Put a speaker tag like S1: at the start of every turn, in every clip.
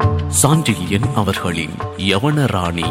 S1: சாண்டில்யன் அவர்களின் யவன ராணி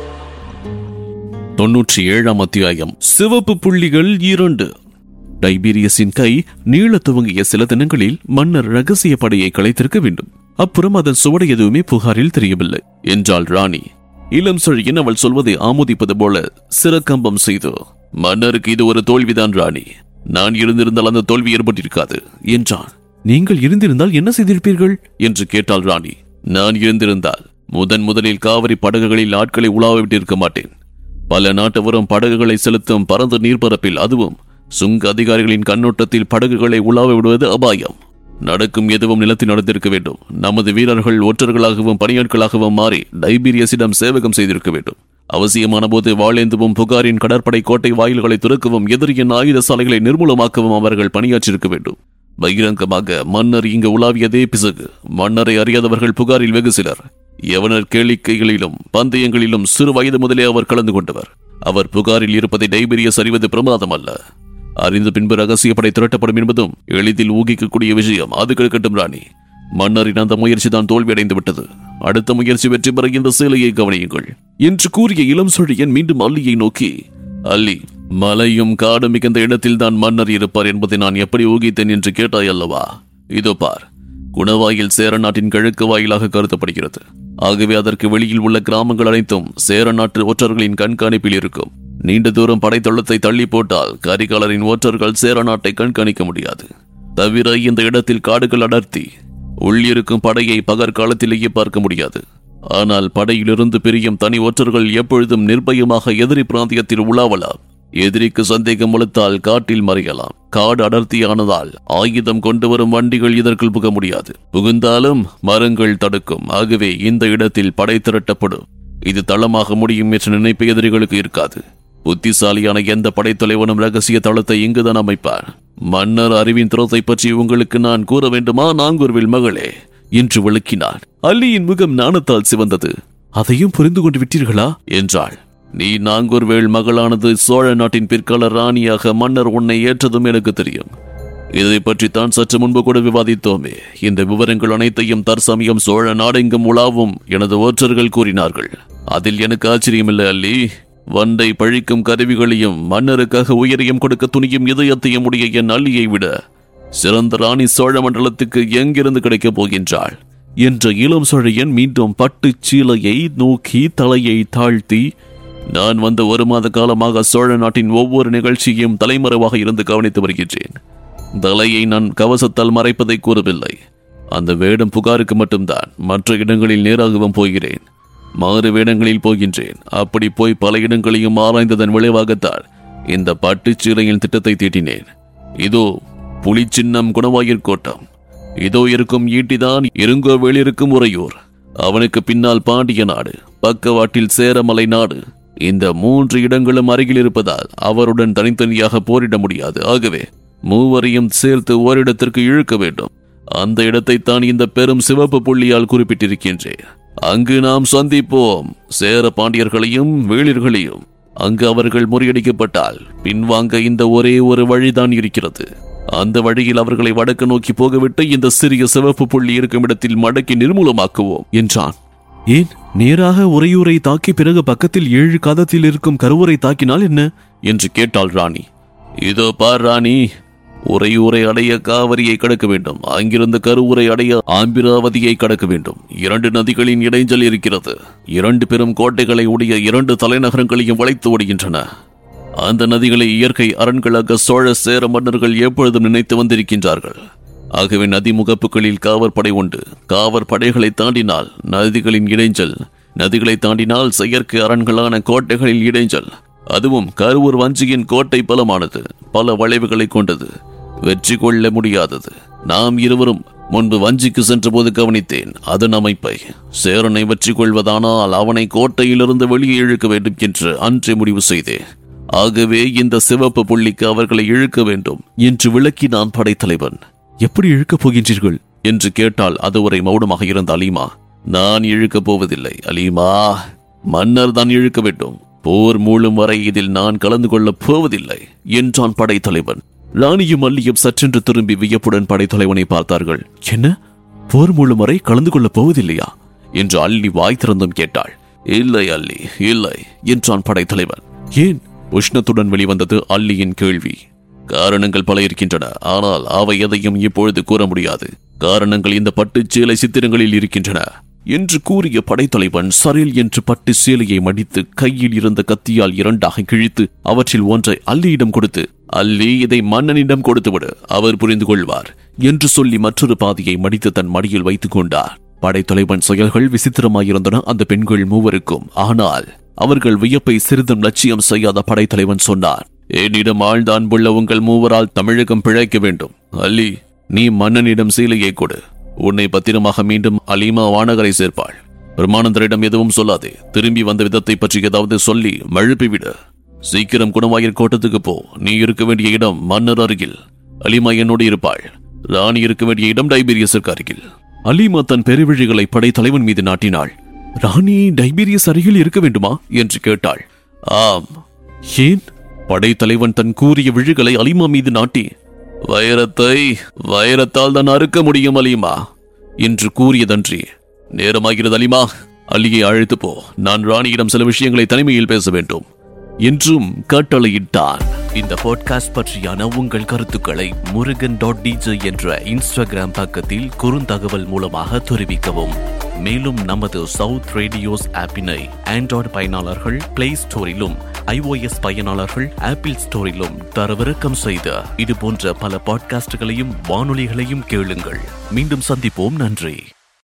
S2: தொன்னூற்றி ஏழாம் அத்தியாயம் சிவப்பு புள்ளிகள் இரண்டு டைபீரியஸின் கை நீள துவங்கிய சில தினங்களில் மன்னர் ரகசிய படையை கலைத்திருக்க வேண்டும் அப்புறம் அதன் சுவடு எதுவுமே புகாரில் தெரியவில்லை என்றாள் ராணி இளம் சொழியின் அவள் சொல்வதை ஆமோதிப்பது போல சிறக்கம்பம் செய்து மன்னருக்கு இது ஒரு தோல்விதான் ராணி நான் இருந்திருந்தால் அந்த தோல்வி ஏற்பட்டிருக்காது என்றான் நீங்கள் இருந்திருந்தால் என்ன செய்திருப்பீர்கள் என்று கேட்டாள் ராணி நான் இருந்திருந்தால் முதன் முதலில் காவிரி படகுகளில் ஆட்களை உலாவ விட்டிருக்க மாட்டேன் பல நாட்டவரும் படகுகளை செலுத்தும் பரந்த நீர்ப்பரப்பில் அதுவும் சுங்க அதிகாரிகளின் கண்ணோட்டத்தில் படகுகளை உலாவ விடுவது அபாயம் நடக்கும் எதுவும் நிலத்தில் நடந்திருக்க வேண்டும் நமது வீரர்கள் ஒற்றர்களாகவும் பணியாட்களாகவும் மாறி டைபீரியஸிடம் சேவகம் செய்திருக்க வேண்டும் அவசியமான போது வாழேந்துவும் புகாரின் கடற்படை கோட்டை வாயில்களை துறக்கவும் எதிரியின் ஆயுத சாலைகளை நிர்மூலமாக்கவும் அவர்கள் பணியாற்றியிருக்க வேண்டும் பகிரங்கமாக மன்னர் இங்கு உலாவியதே பிசகு மன்னரை அறியாதவர்கள் புகாரில் வெகு சிலர் யவனர் கேளிக்கைகளிலும் பந்தயங்களிலும் சிறு வயது முதலே அவர் கலந்து கொண்டவர் அவர் புகாரில் இருப்பதை டைபீரியஸ் அறிவது பிரமாதம் அல்ல அறிந்த பின்பு ரகசிய படை திரட்டப்படும் என்பதும் எளிதில் ஊகிக்கக்கூடிய விஷயம் அது கிடக்கட்டும் ராணி மன்னரின் அந்த முயற்சி தான் தோல்வியடைந்து விட்டது அடுத்த முயற்சி வெற்றி பெற இந்த சேலையை கவனியுங்கள் என்று கூறிய இளம் சொழியன் மீண்டும் அல்லியை நோக்கி அல்லி மலையும் காடும் மிகுந்த இடத்தில் தான் மன்னர் இருப்பார் என்பதை நான் எப்படி ஊகித்தேன் என்று கேட்டாய் அல்லவா இதோ பார் குணவாயில் சேர நாட்டின் கிழக்கு வாயிலாக கருதப்படுகிறது ஆகவே அதற்கு வெளியில் உள்ள கிராமங்கள் அனைத்தும் சேர நாட்டு ஒற்றர்களின் கண்காணிப்பில் இருக்கும் நீண்ட தூரம் படைத்தளத்தை தள்ளி போட்டால் கரிகாலரின் ஒற்றர்கள் சேர நாட்டை கண்காணிக்க முடியாது தவிர இந்த இடத்தில் காடுகள் அடர்த்தி உள்ளிருக்கும் படையை பகற்காலத்திலேயே பார்க்க முடியாது ஆனால் படையிலிருந்து பிரியும் தனி ஒற்றர்கள் எப்பொழுதும் நிர்பயமாக எதிரி பிராந்தியத்தில் உலாவலாம் எதிரிக்கு சந்தேகம் வலுத்தால் காட்டில் மறையலாம் காடு அடர்த்தியானதால் ஆயுதம் கொண்டு வரும் வண்டிகள் இதற்குள் புக முடியாது புகுந்தாலும் மரங்கள் தடுக்கும் ஆகவே இந்த இடத்தில் படை திரட்டப்படும் இது தளமாக முடியும் என்ற நினைப்பு எதிரிகளுக்கு இருக்காது புத்திசாலியான எந்த படைத்தலைவனும் ரகசிய தளத்தை இங்குதான் அமைப்பார் மன்னர் அறிவின் திறத்தை பற்றி உங்களுக்கு நான் கூற வேண்டுமா நாங்கூர்வில் மகளே என்று விளக்கினார் அல்லியின் முகம் நாணத்தால் சிவந்தது அதையும் புரிந்து கொண்டு விட்டீர்களா என்றாள் நீ நாங்கூர்வேள் மகளானது சோழ நாட்டின் பிற்கால ராணியாக மன்னர் உன்னை ஏற்றதும் எனக்கு தெரியும் இதை பற்றி தான் சற்று முன்பு கூட விவாதித்தோமே இந்த விவரங்கள் அனைத்தையும் தற்சமயம் சோழ நாடெங்கும் உலாவும் எனது ஒற்றர்கள் கூறினார்கள் அதில் எனக்கு ஆச்சரியமில்லை அல்லி வண்டை பழிக்கும் கருவிகளையும் மன்னருக்காக உயரியம் கொடுக்க துணியும் இதயத்தையும் உடைய என் அல்லியை விட சிறந்த ராணி சோழ மண்டலத்துக்கு எங்கிருந்து கிடைக்கப் போகின்றாள் என்ற இளம் சோழையன் மீண்டும் பட்டுச் சீலையை நோக்கி தலையை தாழ்த்தி நான் வந்த ஒரு மாத காலமாக சோழ நாட்டின் ஒவ்வொரு நிகழ்ச்சியும் தலைமறைவாக இருந்து கவனித்து வருகின்றேன் தலையை நான் கவசத்தால் மறைப்பதை கூறவில்லை அந்த வேடம் புகாருக்கு மட்டும்தான் மற்ற இடங்களில் நேராகவும் போகிறேன் மாறு வேடங்களில் போகின்றேன் அப்படி போய் பல இடங்களையும் ஆராய்ந்ததன் விளைவாகத்தான் இந்த பட்டுச் சீலையின் திட்டத்தை தீட்டினேன் இதோ புலிச்சின்னம் குணவாயிற் கோட்டம் இதோ இருக்கும் ஈட்டிதான் இருங்கோவேல் இருக்கும் உறையூர் அவனுக்கு பின்னால் பாண்டிய நாடு பக்கவாட்டில் சேரமலை நாடு இந்த மூன்று இடங்களும் அருகில் இருப்பதால் அவருடன் தனித்தனியாக போரிட முடியாது ஆகவே மூவரையும் சேர்த்து ஓரிடத்திற்கு இழுக்க வேண்டும் அந்த இடத்தை தான் இந்த பெரும் சிவப்பு புள்ளியால் குறிப்பிட்டிருக்கின்றேன் அங்கு நாம் சந்திப்போம் சேர பாண்டியர்களையும் வேளிர்களையும் அங்கு அவர்கள் முறியடிக்கப்பட்டால் பின்வாங்க இந்த ஒரே ஒரு வழிதான் இருக்கிறது அந்த வழியில் அவர்களை வடக்கு நோக்கி போகவிட்டு இந்த சிறிய சிவப்பு புள்ளி இருக்கும் இடத்தில் மடக்கி நிர்மூலமாக்குவோம் என்றான் ஏன் நேராக உறையூரை தாக்கி பிறகு பக்கத்தில் ஏழு காதத்தில் இருக்கும் கருவறை தாக்கினால் என்ன என்று கேட்டாள் ராணி இதோ பார் ராணி உறையூரை அடைய காவிரியை கடக்க வேண்டும் அங்கிருந்து கருவூரை அடைய ஆம்பிராவதியை கடக்க வேண்டும் இரண்டு நதிகளின் இடைஞ்சல் இருக்கிறது இரண்டு பெரும் கோட்டைகளை உடைய இரண்டு தலைநகரங்களையும் வளைத்து ஓடுகின்றன அந்த நதிகளை இயற்கை அரண்களாக சோழ சேர மன்னர்கள் எப்பொழுதும் நினைத்து வந்திருக்கின்றார்கள் ஆகவே நதி முகப்புகளில் காவற்படை உண்டு காவற் படைகளை தாண்டினால் நதிகளின் இடைஞ்சல் நதிகளை தாண்டினால் செயற்கை அரண்களான கோட்டைகளில் இடைஞ்சல் அதுவும் கருவூர் வஞ்சியின் கோட்டை பலமானது பல வளைவுகளை கொண்டது வெற்றி கொள்ள முடியாதது நாம் இருவரும் முன்பு வஞ்சிக்கு சென்றபோது கவனித்தேன் அதன் அமைப்பை சேரனை வெற்றி கொள்வதானால் அவனை கோட்டையிலிருந்து வெளியே இழுக்க வேண்டும் என்று அன்றே முடிவு செய்தேன் ஆகவே இந்த சிவப்பு புள்ளிக்கு அவர்களை இழுக்க வேண்டும் என்று விளக்கினான் படைத்தலைவன் எப்படி இழுக்கப் போகின்றீர்கள் என்று கேட்டால் அதுவரை மௌனமாக இருந்த அலீமா நான் இழுக்கப் போவதில்லை அலீமா மன்னர் தான் இழுக்க வேண்டும் போர் மூழும் வரை இதில் நான் கலந்து கொள்ளப் போவதில்லை என்றான் படைத்தலைவன் ராணியும் மல்லியும் சற்றென்று திரும்பி வியப்புடன் படைத்தலைவனை பார்த்தார்கள் என்ன போர் மூழும் வரை கலந்து கொள்ளப் போவதில்லையா என்று அள்ளி வாய் திறந்தும் கேட்டாள் இல்லை அல்லி இல்லை என்றான் படைத்தலைவன் ஏன் உஷ்ணத்துடன் வெளிவந்தது அல்லியின் கேள்வி காரணங்கள் பல இருக்கின்றன ஆனால் அவை எதையும் இப்பொழுது கூற முடியாது காரணங்கள் இந்த பட்டுச் சேலை சித்திரங்களில் இருக்கின்றன என்று கூறிய படைத்தலைவன் சரில் என்று பட்டு சேலையை மடித்து கையில் இருந்த கத்தியால் இரண்டாக கிழித்து அவற்றில் ஒன்றை அல்லியிடம் கொடுத்து அல்லி இதை மன்னனிடம் கொடுத்துவிடு அவர் புரிந்து கொள்வார் என்று சொல்லி மற்றொரு பாதியை மடித்து தன் மடியில் வைத்துக் கொண்டார் படைத்தலைவன் செயல்கள் விசித்திரமாயிருந்தன அந்த பெண்கள் மூவருக்கும் ஆனால் அவர்கள் வியப்பை சிறிதும் லட்சியம் செய்யாத படைத்தலைவன் சொன்னார் என்னிடம் ஆழ்ந்த அன்புள்ள உங்கள் மூவரால் தமிழகம் பிழைக்க வேண்டும் அல்லி நீ மன்னனிடம் சீலையை கொடு உன்னை பத்திரமாக மீண்டும் அலீமா வானகரை சேர்ப்பாள் பிரமானந்தரிடம் எதுவும் சொல்லாதே திரும்பி வந்த விதத்தை பற்றி ஏதாவது சொல்லி மழுப்பிவிடு சீக்கிரம் குணவாயர் கோட்டத்துக்கு போ நீ இருக்க வேண்டிய இடம் மன்னர் அருகில் அலிமா என்னோடு இருப்பாள் ராணி இருக்க வேண்டிய இடம் டைபீரியஸிற்கு அருகில் அலிமா தன் பெருவிழிகளை படைத்தலைவன் மீது நாட்டினாள் ராணி டைபீரியஸ் அருகில் இருக்க வேண்டுமா என்று கேட்டாள் ஆம் ஏன் படைத்தலைவன் தன் கூறிய விழிகளை அலிமா மீது நாட்டி வைரத்தை வைரத்தால் தான் அறுக்க முடியும் அலிமா என்று கூறியதன்றி நேரமாகிறது அலிமா அலியை அழைத்து போ நான் ராணியிடம் சில விஷயங்களை தனிமையில் பேச வேண்டும் என்றும் கட்டளையிட்டான் இந்த பாட்காஸ்ட் பற்றியான உங்கள் கருத்துக்களை முருகன் டாட் டிஜே என்ற இன்ஸ்டாகிராம் பக்கத்தில் குறுந்தகவல் மூலமாக தெரிவிக்கவும் மேலும் நமது சவுத் ரேடியோஸ் ஆப்பினை ஆண்ட்ராய்டு பயனாளர்கள் பிளே ஸ்டோரிலும் iOS பயனாளர்கள் ஆப்பிள் ஸ்டோரிலும் தரவிறக்கம் செய்த இது போன்ற பல பாட்காஸ்டுகளையும் வானொலிகளையும் கேளுங்கள் மீண்டும் சந்திப்போம் நன்றி